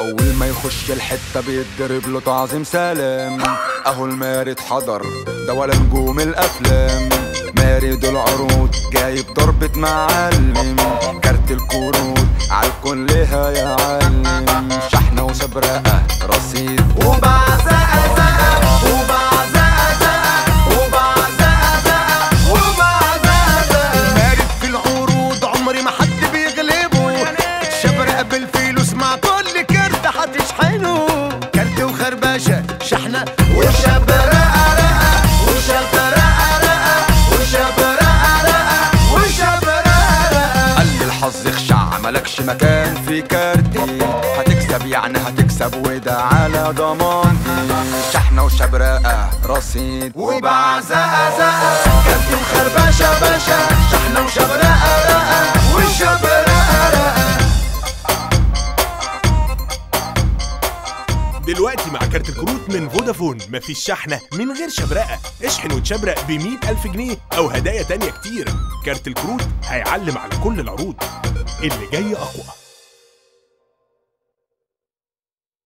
اول ما يخش الحته بيتضرب له تعظيم سلام اهو المارد حضر ده ولا نجوم الافلام مارد العروض جايب ضربة معلم كارت الكروت عالكل هيعلم شحنة وسبرقة رصيد وبعزقة زقة وبعزقة زقة وبعزقة زقة وبعزقة زقة مارد في العروض عمري ما حد بيغلبه شبرق بالفلوس مع كل كارت هتشحنه كارت وخربشه شحنه وشبرقة رقة وشبرقة رقة وشبرقة رقة وشبرقة رقة قال لي الحظ خشع ملكش مكان في كارتي هتكسب يعني هتكسب وده على ضمانتي شحنة وشبرقة رصيد وبعزقة زقة كارت وخربشة باشا شحنة وشبرقة رقة وشبرقة رقة دلوقتي مع كارت الكروت من فودافون مفيش شحنة من غير شبرقة اشحن وتشبرق ب ألف جنيه أو هدايا تانية كتير كارت الكروت هيعلم على كل العروض اللي جاي أقوى